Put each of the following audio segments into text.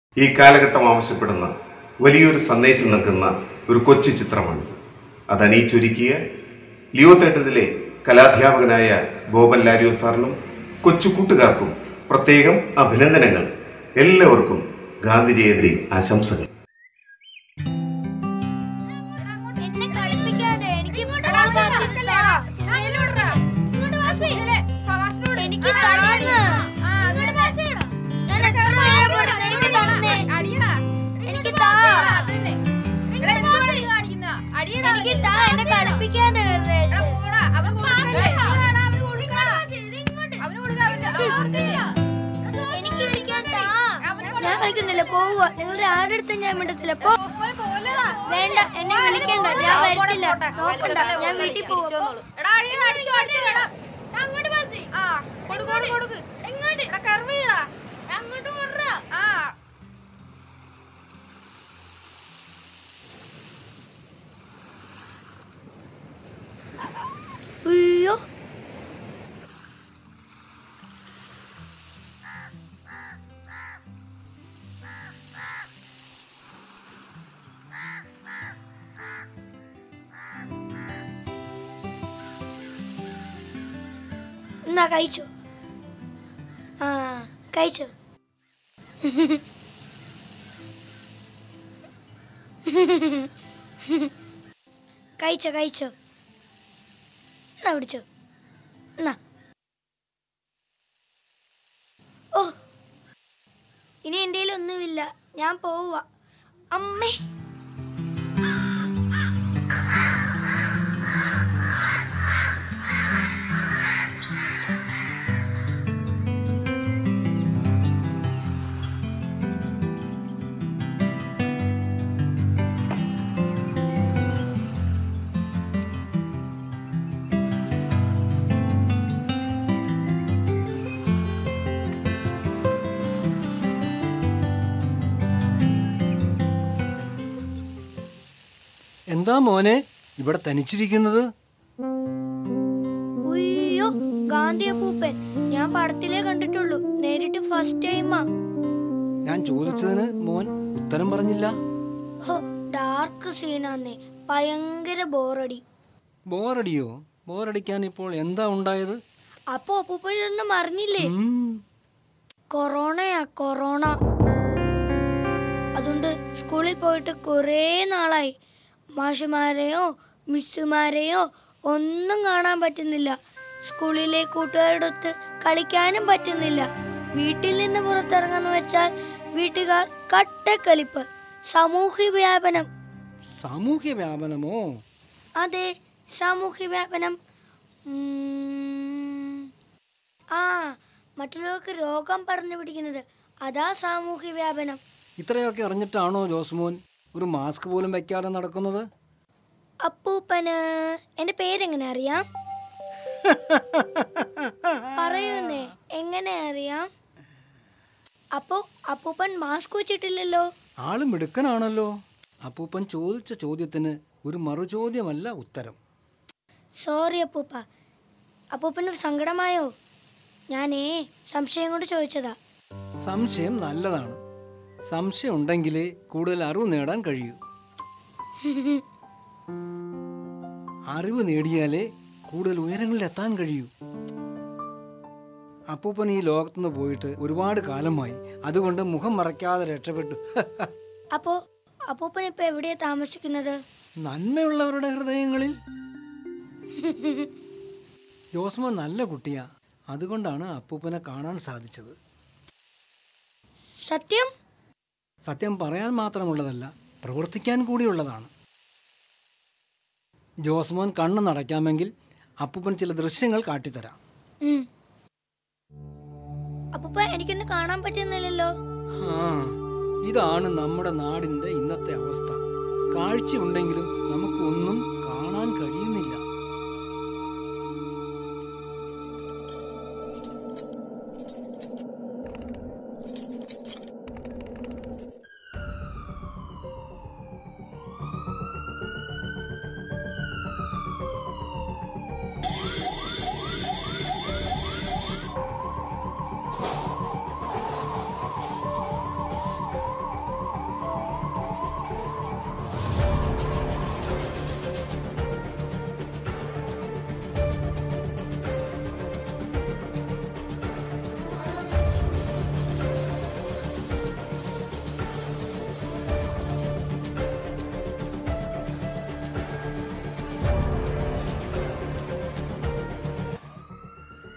ഈ കാലഘട്ടം ആവശ്യപ്പെടുന്ന വലിയൊരു സന്ദേശം നൽകുന്ന ഒരു കൊച്ചു ചിത്രമാണിത് അത് അണിയിച്ചൊരുക്കിയ ലിയോ തേട്ടത്തിലെ കലാധ്യാപകനായ ഗോപൻ ലാരിയോ സാറിനും കൊച്ചു കൂട്ടുകാർക്കും പ്രത്യേകം അഭിനന്ദനങ്ങൾ എല്ലാവർക്കും ഗാന്ധി ജയന്തി ആശംസകൾ എന്നെ കളിപ്പിക്കാതെ എനിക്ക് ഇങ്ങോട്ട് എടാ, വാ, അത് നടക്കില്ലടാ. സുനിലിനോട് ഇടാ. ഇങ്ങോട്ട് വാ, സി. സുനിലെ, ഫവാസിനോട്. എനിക്ക് ആ, തരാന്ന്. ആ, ഇങ്ങോട്ട് വാ, സി. ഞാൻ എടാ, എത്ര കയറി നേരം വാ, പോയി, എനിക്ക് അടിയടാ. തന്നേ. അടിയടാ. എനിക്ക് ഇങ്ങോട്ട് താ. വാ, സി. അതന്നെ. എടാ, എന്തുവാടാ നീ കാണിക്കുന്നെ? അടിയടാ എനിക്ക് അവനെ. താ, എന്നെ കളിപ്പിക്കാതെ വെറുതെ. എടാ, പോടാ. അവൻ കൊടുക്കല്ലേ? ഇതാടാ, അവന് കൊടുക്കടാ. അവന് കൊടുക്ക, അവന്. അവൻ കൊടുക്കില്ല. എനിക്ക് കളിക്കാൻ താ. അവന് ഞാൻ കളിക്കുന്നില്ല പോവുക നിങ്ങളുടെ ആരുടെ അടുത്ത് ഞാൻ മിണ്ടത്തില്ല പോ ഓസ്മാനെ പോലെടാ. വേണ്ട എന്നെ വിളിക്കണ്ട ഞാൻ അവൻ പോട്ടെ, വരത്തില്ല പോട്ടെ. നോക്കണ്ട അവൻ ഞാൻ പോട്ടെ, വീട്ടിൽ തിരിച്ചു പോവാ വന്നോളൂ. എടാ, അടിയടാ, അടിച്ചോ, അടിച്ചോ, എടാ. അങ്ങോട്ട് പാസ് ആ കൊടുക്ക് കൊടുക്ക് കൊടുക്ക് എങ്ങോട്ട് എടാ കർവ് ചെയ്യടാ അങ്ങോട്ട് കൊണ്ടുവരാ ആ അയ്യോ എന്നാ കഴിച്ചു ആ കഴിച്ചു കഴിച്ചോ കഴിച്ചോ എന്നാ പിടിച്ചോ എന്നാ ഓ ഇനി എൻ്റെ ഒന്നുമില്ല ഞാൻ പോവുക അമ്മേ എന്താ മോനെ ഇവിടെ തനിച്ചിരിക്കുന്നത് ഉയ്യോ ഗാന്ധി അപ്പൂപ്പൻ ഞാൻ പടത്തിലേ കണ്ടിട്ടുള്ളൂ നേരിട്ട് ഫസ്റ്റ് ടൈമാ ഞാൻ ചോദിച്ചതിന് മോൻ ഉത്തരം പറഞ്ഞില്ല ഹോ ഡാർക്ക് സീനാന്നേ ഭയങ്കര ബോറടി ബോറടിയോ ബോറടിക്കാൻ ഇപ്പോൾ എന്താ ഉണ്ടായത് അപ്പൊ അപ്പൂപ്പൻ ഇതൊന്നും അറിഞ്ഞില്ലേ ഉം, കൊറോണയാ കൊറോണ അതുകൊണ്ട് സ്കൂളിൽ പോയിട്ട് കുറേ നാളായി മാഷുമാരെയോ മിസ്സുമാരെയോ ഒന്നും കാണാൻ പറ്റുന്നില്ല സ്കൂളിലെ കൂട്ടുകാരോടൊത്ത് കളിക്കാനും പറ്റുന്നില്ല വീട്ടിൽ നിന്ന് പുറത്തിറങ്ങാന്ന് വെച്ചാൽ വീട്ടുകാർ കട്ടക്കലിപ്പ് സാമൂഹ്യ വ്യാപനം സാമൂഹ്യ വ്യാപനമോ അതെ സാമൂഹ്യ വ്യാപനം ഉം, ആ മറ്റുള്ളവർക്ക് രോഗം പറഞ്ഞു പിടിക്കുന്നത് അതാ സാമൂഹ്യ വ്യാപനം ഇത്രയൊക്കെ അറിഞ്ഞിട്ടാണോ ജോസ്മോൻ ഒരു മാസ്ക് പോലും വെക്കാതെ നടക്കുന്നത് അപ്പൂപ്പന് എന്റെ പേരെങ്ങനെ അറിയാം പറയുന്നേ എങ്ങനെ അറിയാം അപ്പോ അപ്പൂപ്പൻ മാസ്ക് വെച്ചിട്ടില്ലല്ലോ ആള് മിടുക്കനാണല്ലോ അപ്പൂപ്പൻ ചോദിച്ച ചോദ്യത്തിന് ഒരു മറുചോദ്യമല്ല ഉത്തരം സോറി അപ്പൂപ്പ അപ്പൂപ്പന് സങ്കടമായോ ഞാനേ സംശയം കൊണ്ട് ചോദിച്ചതാ സംശയം നല്ലതാണ് സംശയം ഉണ്ടെങ്കിലേ കൂടുതൽ അറിവ് നേടാൻ കഴിയൂ അറിവ് നേടിയാലേ കൂടുതൽ ഉയരങ്ങളിൽ എത്താൻ കഴിയൂ അപ്പൂപ്പൻ ഈ ലോകത്തുനിന്ന് പോയിട്ട് ഒരുപാട് കാലമായി അതുകൊണ്ട് മുഖം മറയ്ക്കാതെ രക്ഷപ്പെട്ടു അപ്പോ അപ്പൂപ്പൻ ഇപ്പൊ എവിടെയാ താമസിക്കുന്നത് നന്മയുള്ളവരുടെ ഹൃദയങ്ങളിൽ ജോസ്മോൻ നല്ല കുട്ടിയാ അതുകൊണ്ടാണ് അപ്പൂപ്പനെ കാണാൻ സാധിച്ചത് സത്യം സത്യം പറയാൻ മാത്രമുള്ളതല്ല പ്രവർത്തിക്കാൻ കൂടിയുള്ളതാണ് ജോസ്മോൻ കണ്ണ് നടക്കാമെങ്കിൽ അപ്പൂപ്പൻ ചില ദൃശ്യങ്ങൾ കാട്ടിത്തരാം ഉം. അപ്പൂപ്പ എനിക്കൊന്ന് കാണാൻ പറ്റുന്നില്ലല്ലോ ആ, ഇതാണ് നമ്മുടെ നാടിൻ്റെ ഇന്നത്തെ അവസ്ഥ കാഴ്ചയുണ്ടെങ്കിലും നമുക്ക് ഒന്നും കാണാൻ കഴിയുന്നില്ല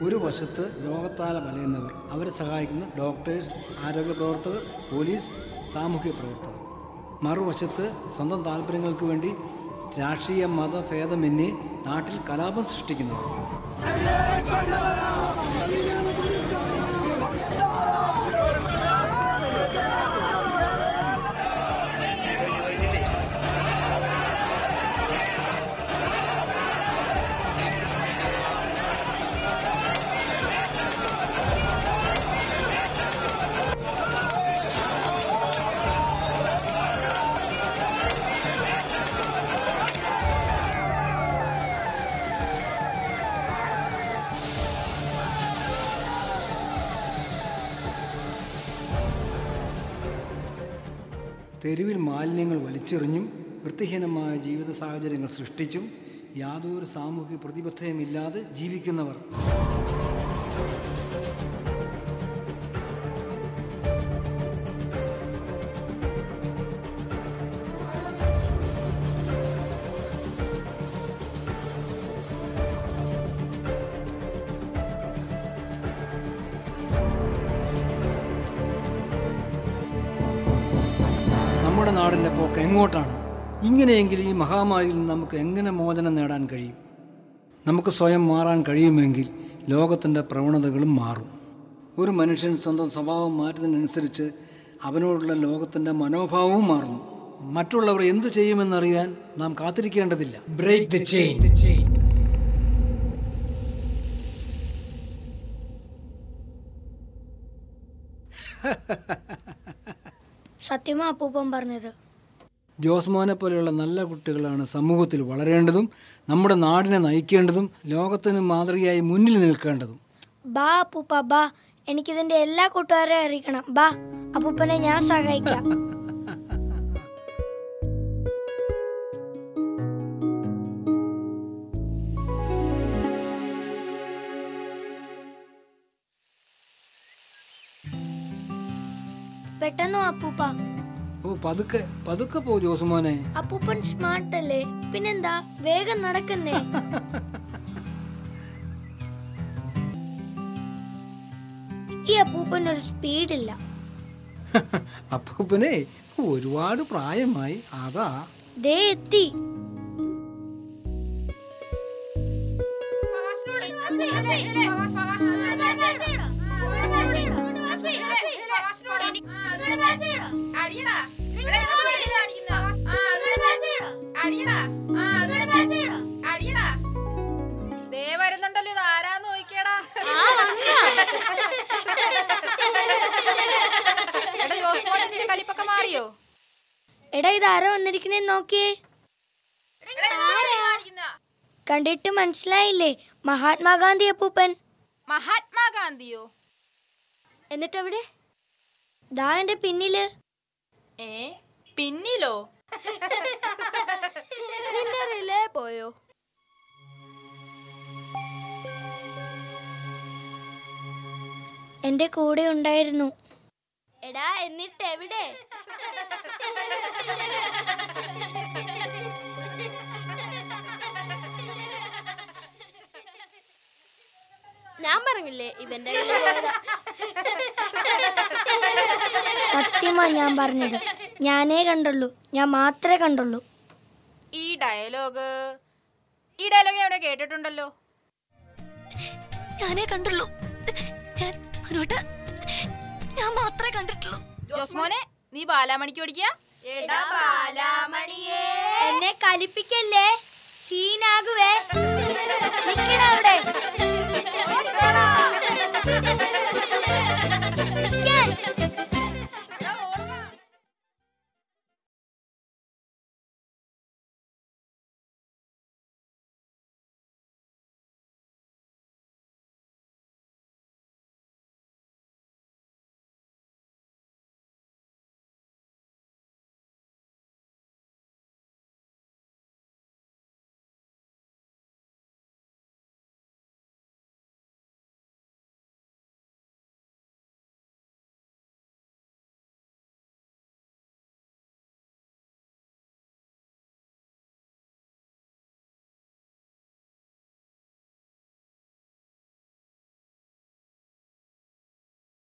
ഒരു വശത്ത് രോഗത്താൽ വലയുന്നവർ അവരെ സഹായിക്കുന്ന ഡോക്ടേഴ്സ് ആരോഗ്യ പ്രവർത്തകർ പോലീസ് സാമൂഹ്യ പ്രവർത്തകർ മറുവശത്ത് സ്വന്തം താല്പര്യങ്ങൾക്ക് വേണ്ടി രാഷ്ട്രീയ മതഭേദമന്യേ നാട്ടിൽ കലാപം സൃഷ്ടിക്കുന്നവർ തെരുവിൽ മാലിന്യങ്ങൾ വലിച്ചെറിഞ്ഞും വൃത്തിഹീനമായ ജീവിത സാഹചര്യങ്ങൾ സൃഷ്ടിച്ചും യാതൊരു സാമൂഹിക പ്രതിബദ്ധതയുമില്ലാതെ ജീവിക്കുന്നവർ നമ്മുടെ നാടിൻ്റെ പോക്ക് എങ്ങോട്ടാണ് ഇങ്ങനെയെങ്കിൽ ഈ മഹാമാരിയിൽ നിന്ന് നമുക്ക് എങ്ങനെ മോചനം നേടാൻ കഴിയും നമുക്ക് സ്വയം മാറാൻ കഴിയുമെങ്കിൽ ലോകത്തിൻ്റെ പ്രവണതകളും മാറും ഒരു മനുഷ്യൻ സ്വന്തം സ്വഭാവം മാറ്റുന്നതിനനുസരിച്ച് അവനോടുള്ള ലോകത്തിൻ്റെ മനോഭാവവും മാറുന്നു മറ്റുള്ളവർ എന്തു ചെയ്യുമെന്നറിയാൻ നാം കാത്തിരിക്കേണ്ടതില്ല ബ്രേക്ക് ദ ചെയിൻ ചെയിൻ സത്യമാ അപ്പൂപ്പൻ പറഞ്ഞത് ജോസ്മോനെ പോലെയുള്ള നല്ല കുട്ടികളാണ് സമൂഹത്തിൽ വളരേണ്ടതും നമ്മുടെ നാടിനെ നയിക്കേണ്ടതും ലോകത്തിന് മാതൃകയായി മുന്നിൽ നിൽക്കേണ്ടതും ബാ അപ്പൂപ്പ ബാ എനിക്കിതിന്റെ എല്ലാ കൂട്ടുകാരെയും അറിയിക്കണം ബാ അപ്പൂപ്പനെ ഞാൻ സഹായിക്കാം പെട്ടെന്ന് വാ അപ്പൂപ്പ ഓ പതുക്കെ പതുക്കെ പോ ജോസ്മോനെ അപ്പൂപ്പൻ സ്മാർട്ട് അല്ലേ പിന്നെന്താ വേഗം നടക്കുന്നേ ഈ അപ്പൂപ്പൻ ഒരു സ്പീഡില്ല അപ്പൂപ്പനെ ഒരുപാട് പ്രായമായി അതാ ദേ എത്തി ദേ വരുന്നുണ്ടല്ലോ ഇത് ആരാന്ന് നോക്കിയടാ എടാ ജോസ്മോനെ നിന്റെ കലിപ്പൊക്കെ മാറിയോ എടാ ഇത് ആരോ വന്നിരിക്കുന്നേ നോക്കിയേ കണ്ടിട്ട് മനസ്സിലായില്ലേ മഹാത്മാഗാന്ധി അപ്പൂപ്പൻ മഹാത്മാഗാന്ധിയോ എന്നിട്ട് എവിടെ ദാ എന്റെ പിന്നില് ഏ പിന്നിലോ റിലേ പോയോ എന്റെ കൂടെ ഉണ്ടായിരുന്നു എടാ എന്നിട്ട് എവിടെ ഞാൻ പറഞ്ഞില്ലേ ഇവന്റെ സത്യമാ ഞാൻ പറഞ്ഞത് ഞാനേ കണ്ടുള്ളൂ ഞാൻ മാത്രമേ കണ്ടുള്ളൂ ഈ ഡയലോഗ് ഈ ഡയലോഗ് എവിടെ കേട്ടിട്ടുണ്ടല്ലോ ഞാനേ കണ്ടുള്ളൂ ഞാൻ മനോട്ട് ഞാൻ മാത്രമേ കണ്ടിട്ടുള്ളൂ ജോസ്മോനെ നീ ബാലാമണിക്ക് ഓടിക്കുക എടാ ബാലാമണിയേ എന്നെ കലിപ്പിക്കല്ലേ സീനാകുവേ നിക്കടാ അവിടെ